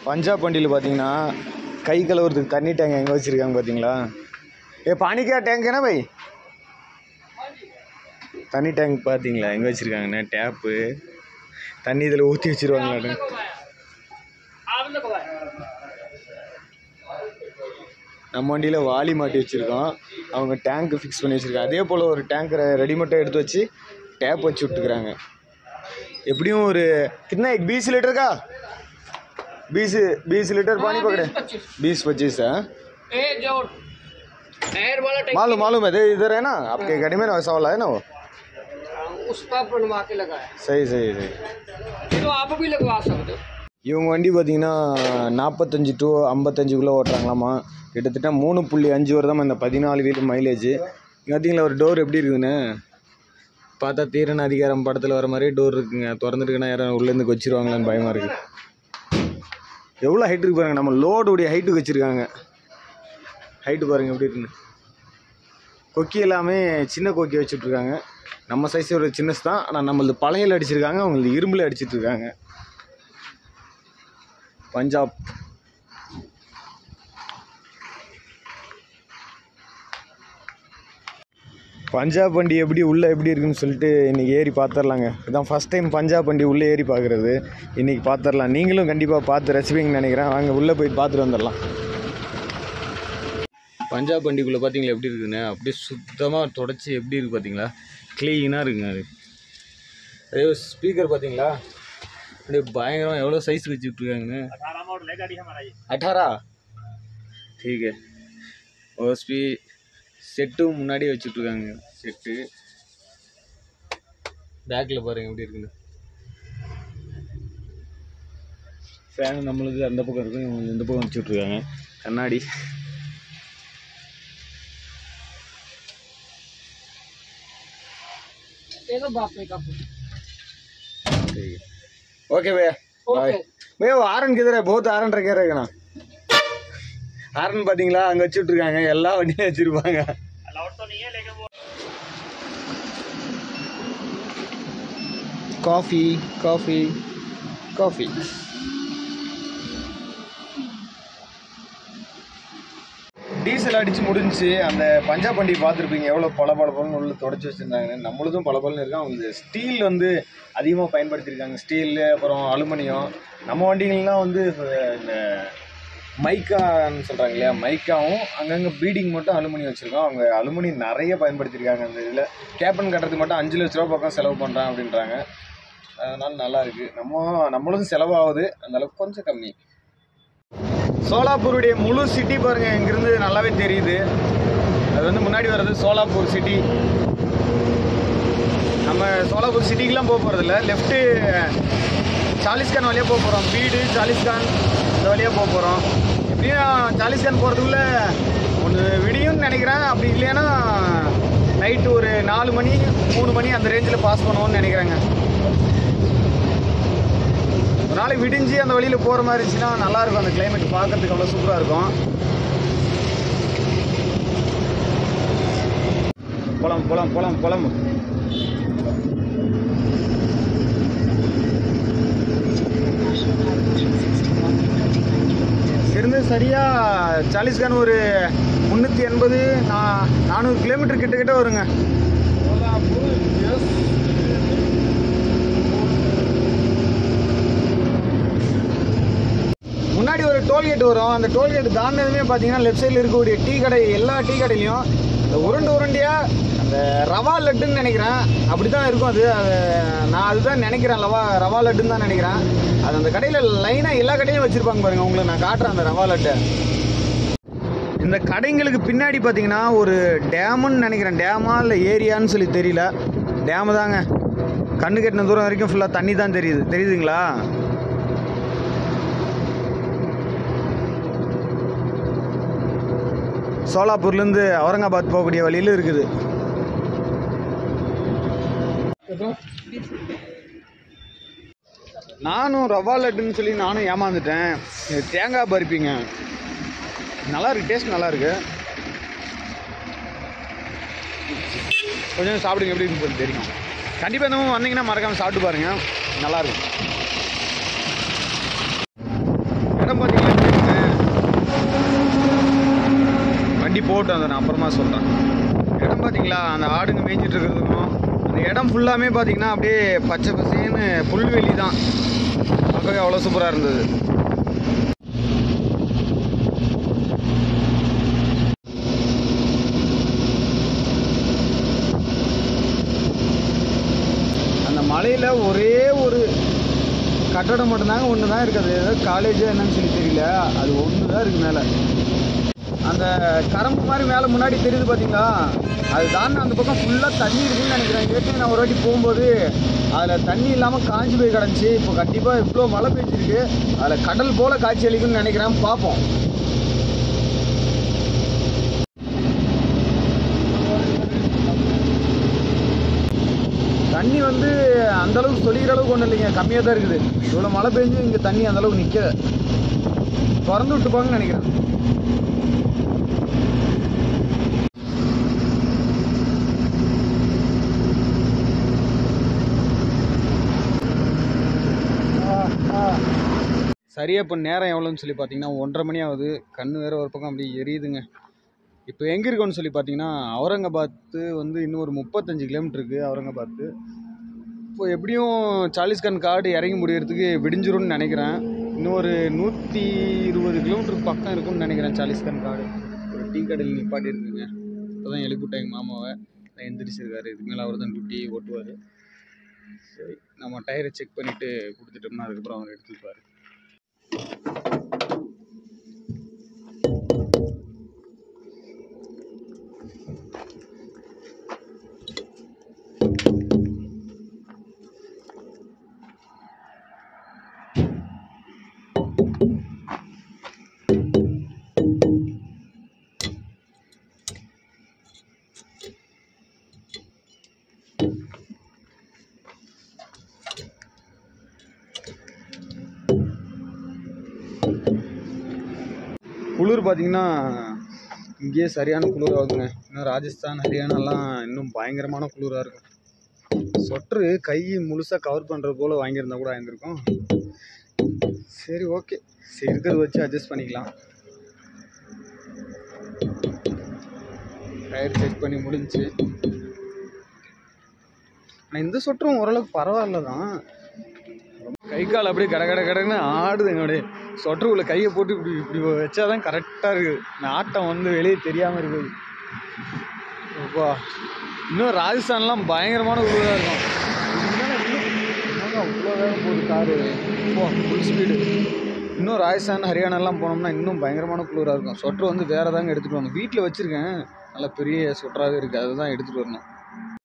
பஞ்சாப் வண்டியில் பார்த்தீங்கன்னா கை கழுவுறதுக்கு தண்ணி டேங்க் எங்கே வச்சுருக்காங்க பார்த்தீங்களா ஏ பானிக்கா டேங்க் என்ன பை தண்ணி டேங்க் பார்த்தீங்களா எங்கே வச்சுருக்காங்கண்ணே டேப்பு தண்ணி இதில் ஊற்றி வச்சுருவாங்களாண்ணே நம்ம வண்டியில் வாளி மாட்டி வச்சுருக்கோம் அவங்க டேங்க் ஃபிக்ஸ் பண்ணி வச்சுருக்காங்க அதே போல் ஒரு டேங்க்கரை ரெடிமேட்டாக எடுத்து வச்சு டேப் வச்சு விட்டுக்கிறாங்க எப்படியும் ஒரு कितना एक बीस लीटर का बीस बीस लीटर पानी पकड़े बीस पच्चीस है ए जो एयर वाला टैंक मालूम मालूम है दे- इधर है ना आपके गाड़ी में ना वैसा वाला है ना वो उसका बनवा के लगाया सही सही सही ये तो आप भी लगवा सकते हो இவங்க வண்டி பார்த்தீங்கன்னா நாற்பத்தஞ்சு டு ஐம்பத்தஞ்சுக்குள்ளே ஓட்டுறாங்களாமா கிட்டத்தட்ட மூணு புள்ளி அஞ்சு வருதாம்மா இந்த பதினாலு வீல் மைலேஜ் இங்கே பார்த்தீங்களா ஒரு டோர் எப்படி இருக்குதுன்னு பார்த்தா தீரன் அதிகாரம் படத்தில் வர மாதிரி டோர் இருக்குங்க திறந்துட்டுக்குன்னா யாரும் உள்ளேருந்து வச்சிருவாங்களான்னு பயமாக இருக்குது எவ்வளோ ஹைட் இருக்கு பாருங்க நம்ம லோடுடைய ஹைட்டுக்கு வச்சுருக்காங்க ஹைட்டு பாருங்க எப்படி இருக்குன்னு கொக்கி எல்லாமே சின்ன கொக்கி வச்சுட்ருக்காங்க நம்ம சைஸ் ஒரு சின்னஸ் தான் ஆனால் நம்மளது பழையில் அடிச்சிருக்காங்க அவங்களது இரும்பில் அடிச்சிட்டு இருக்காங்க பஞ்சாப் பஞ்சாப் வண்டி எப்படி உள்ளே எப்படி இருக்குன்னு சொல்லிட்டு இன்றைக்கி ஏறி பார்த்துர்லாங்க இதான் ஃபஸ்ட் டைம் பஞ்சாப் வண்டி உள்ளே ஏறி பார்க்குறது இன்றைக்கி பார்த்துர்லாம் நீங்களும் கண்டிப்பாக பார்த்து ரசிப்பீங்கன்னு நினைக்கிறேன் வாங்க உள்ளே போய் பார்த்துட்டு வந்துடலாம் பஞ்சாப் வண்டிக்குள்ளே பார்த்தீங்களா எப்படி இருக்குன்னு அப்படியே சுத்தமாக தொடச்சி எப்படி இருக்குது பார்த்தீங்களா க்ளீனாக இருக்குங்க அது அதே ஸ்பீக்கர் பார்த்தீங்களா அப்படியே பயங்கரமாக எவ்வளோ சைஸ் வச்சு விட்ருக்காங்கன்னு अठारह ठीक है और उसपे செட்டும் முன்னாடியே வச்சுட்ருக்காங்க செட்டு பேக்கில் பாருங்க எப்படி இருக்குன்னு ஃபேன் நம்மளுக்கு அந்த பக்கம் இருக்கும் இவங்க இந்த பக்கம் வச்சு விட்ருக்காங்க கண்ணாடி ये तो बाप का ठीक है ओके भैया बाय ओके भैया वो ஆரன் கிதற बहुत ஆரன் रखे रहेगा ஆரன் பார்த்தீங்களா அங்கே வச்சு விட்ருக்காங்க எல்லா வண்டியும் வச்சுருப்பாங்க காஃபி காஃபி காஃபி டீசல் அடிச்சு முடிஞ்சு அந்த பஞ்சாப் வண்டி பார்த்துருப்பீங்க எவ்வளோ பல பளபளன்னு உள்ள தொடச்சி வச்சுருந்தாங்கன்னு நம்மளுதும் பளபளன்னு இருக்கு அவங்க ஸ்டீல் வந்து அதிகமாக பயன்படுத்தியிருக்காங்க ஸ்டீல் அப்புறம் அலுமினியம் நம்ம வண்டிகள்லாம் வந்து இந்த மைக்கான்னு சொல்கிறாங்க இல்லையா மைக்காவும் அங்கங்கே பீடிங் மட்டும் அலுமினியம் வச்சுருக்கோம் அவங்க அலுமினியம் நிறைய பயன்படுத்தியிருக்காங்க அந்த இதில் கேப்பன் கட்டுறதுக்கு மட்டும் அஞ்சு லட்ச ரூபா பக்கம் செலவு பண்ணுறான் அப்படின்றாங்க அதனால நல்லா இருக்குது நம்ம நம்மளும் செலவாகுது அந்த அளவுக்கு கொஞ்சம் கம்மி சோலாப்பூருடைய முழு சிட்டி பாருங்க இங்கிருந்து நல்லாவே தெரியுது அது வந்து முன்னாடி வர்றது சோலாப்பூர் சிட்டி நம்ம சோலாப்பூர் சிட்டிக்கெலாம் போக போகிறதில்ல லெஃப்ட்டு சாலிஸ்கான் வழியாக போக போகிறோம் வீடு சாலிஸ்கான் இந்த வழியாக போக போகிறோம் எப்படியும் சாலிஸ்கான் போகிறதுக்குள்ள ஒன்று விடியும்னு நினைக்கிறேன் அப்படி இல்லைன்னா நைட்டு ஒரு நாலு மணி மூணு மணி அந்த ரேஞ்சில் பாஸ் பண்ணுவோம்னு நினைக்கிறேங்க ஒரு நாளைக்கு விடிஞ்சு அந்த வழியில் போகிற மாதிரி இருந்துச்சுன்னா நல்லா இருக்கும் அந்த கிளைமேட் பார்க்கறதுக்கு அவ்வளோ சூப்பராக இருக்கும் போலாம் போலாம் போலாம் போலாம் இருந்து சரியாக சாலிஸ்கான் ஒரு முந்நூற்றி எண்பது நான் நானூறு கிலோமீட்டர் கிட்ட கிட்ட வருங்க முன்னாடி ஒரு டோல்கேட் வரும் அந்த டோல்கேட் தாண்டினதுமே பார்த்தீங்கன்னா லெஃப்ட் சைடில் இருக்கக்கூடிய டீ கடை எல்லா டீ கடையிலையும் இந்த உருண்டை உருண்டையாக அந்த ரவா லட்டுன்னு நினைக்கிறேன் அப்படி தான் இருக்கும் அது அது நான் அதுதான் நினைக்கிறேன் ரவா ரவா லட்டுன்னு தான் நினைக்கிறேன் அது அந்த கடையில் லைனாக எல்லா கடையும் வச்சுருப்பாங்க பாருங்க உங்களுக்கு நான் காட்டுறேன் அந்த ரவா லட்டு இந்த கடைங்களுக்கு பின்னாடி பார்த்தீங்கன்னா ஒரு டேமுன்னு நினைக்கிறேன் டேமா இல்லை ஏரியான்னு சொல்லி தெரியல டேமு தாங்க கண்ணு கெட்டின தூரம் வரைக்கும் ஃபுல்லாக தண்ணி தான் தெரியுது தெரியுதுங்களா சோலாப்பூர்லேருந்து அவுரங்காபாத் போகக்கூடிய வழியில் இருக்குது நானும் ரவா லட்டுன்னு சொல்லி நானும் ஏமாந்துட்டேன் இது தேங்காய் பருப்பிங்க நல்லா இருக்கு டேஸ்ட் நல்லா இருக்கு கொஞ்சம் சாப்பிடுங்க எப்படி இருக்குன்னு சொல்லி தெரியும் கண்டிப்பாக இந்த மாதிரி வந்தீங்கன்னா மறக்காமல் சாப்பிட்டு பாருங்க நல்லா இருக்கும் என்ன இடம் பார்த்தீங்களா எப்படி இருக்குன்னு? வண்டி போட்டு அதை நான் அப்புறமா சொல்கிறேன் இடம் பார்த்தீங்களா அந்த ஆடுங்க மேய்ஞ்சிட்டு இருக்கிறதுக்கும் அந்த இடம் ஃபுல்லாமே பார்த்தீங்கன்னா அப்படியே பச்சை பசேன்னு புல்வெளி தான் பார்க்கவே அவ்வளோ சூப்பராக இருந்தது அந்த மலையில் ஒரே ஒரு கட்டடம் மட்டும்தாங்க ஒன்று தான் இருக்குது அது ஏதோ காலேஜோ என்னன்னு சொல்லி தெரியல அது ஒன்று தான் இருக்குது மேலே அந்த கரம்பு மாதிரி மேலே முன்னாடி தெரியுது பார்த்தீங்களா அது தான் அந்த பக்கம் ஃபுல்லாக தண்ணி இருக்குன்னு நினைக்கிறேன் ஏற்கனவே நான் ஒரு வாட்டி போகும்போது அதில் தண்ணி இல்லாமல் காஞ்சி போய் கிடந்துச்சு இப்போ கண்டிப்பாக இவ்வளோ மழை பெஞ்சிருக்கு அதில் கடல் போல் காட்சி அளிக்கும்னு நினைக்கிறேன் பார்ப்போம் தண்ணி வந்து அந்த அளவுக்கு சொல்லிக்கிற அளவுக்கு ஒன்றும் இல்லைங்க கம்மியாக தான் இருக்குது இவ்வளோ மழை பெஞ்சு இங்கே தண்ணி அந்த அளவுக்கு நிற்க திறந்து விட்டுப்பாங்கன்னு நினைக்கிறேன் சரியா இப்போ நேரம் எவ்வளோன்னு சொல்லி பார்த்தீங்கன்னா ஒன்றரை மணி ஆகுது கண்ணு வேற ஒரு பக்கம் அப்படியே எரியுதுங்க இப்போ எங்கே இருக்கோன்னு சொல்லி பார்த்தீங்கன்னா அவுரங்காபாத்து வந்து இன்னும் ஒரு முப்பத்தஞ்சு கிலோமீட்டர் இருக்குது அவுரங்காபாத்து இப்போ எப்படியும் சாலிஸ்கான் காடு இறங்கி முடியறதுக்கு விடிஞ்சிரும்னு நினைக்கிறேன் இன்னும் ஒரு நூற்றி இருபது கிலோமீட்டர் பக்கம் இருக்கும்னு நினைக்கிறேன் சாலிஸ்கான் காடு ஒரு டீ கடையில் நிப்பாட்டி இருக்குங்க இப்போ தான் எழுப்பிவிட்டேன் எங்கள் மாமாவை நான் எந்திரிச்சிருக்காரு இதுக்கு மேலே அவர் தான் டியூட்டி ஓட்டுவார் சரி நம்ம டயரை செக் பண்ணிவிட்டு கொடுத்துட்டோம்னா அதுக்கப்புறம் அவர் எடுத்துப்பார் குளிர் பார்த்தீங்கன்னா இங்கேயே சரியான குளிர் ஆகுதுங்க இன்னும் ராஜஸ்தான் ஹரியானாலாம் இன்னும் பயங்கரமான குளிராக இருக்கும் சொட்ரு கை முழுசாக கவர் பண்ணுறது போல் வாங்கியிருந்தா கூட வாங்கியிருக்கும் சரி ஓகே சரி இருக்கிறத வச்சு அட்ஜஸ்ட் பண்ணிக்கலாம் டயர் செக் பண்ணி முடிஞ்சுச்சு ஆனால் இந்த சொட்டரும் ஓரளவுக்கு பரவாயில்ல தான் கை கால் அப்படியே கட கட கடன்னு ஆடுதுங்க அப்படியே சொட்டருக்குள்ள கையை போட்டு இப்படி இப்படி வச்சாதான் கரெக்டாக இருக்குது இந்த ஆட்டம் வந்து வெளியே தெரியாமல் இருக்குது அப்பா இன்னும் ராஜஸ்தான்லாம் பயங்கரமான குளிராக இருக்கும் இதுக்கு மேலே இன்னும் என்னங்க அவ்வளோ வேகம் போகுது காரு போ ஃபுல் ஸ்பீடு இன்னும் ராஜஸ்தான் ஹரியானாலாம் போனோம்னா இன்னும் பயங்கரமான குளிராக இருக்கும் சொட்டர் வந்து வேறு தாங்க எடுத்துகிட்டு வரணும் வீட்டில் வச்சுருக்கேன் நல்லா பெரிய சொட்டராகவே இருக்குது அதுதான் எடுத்துகிட்டு வரணும்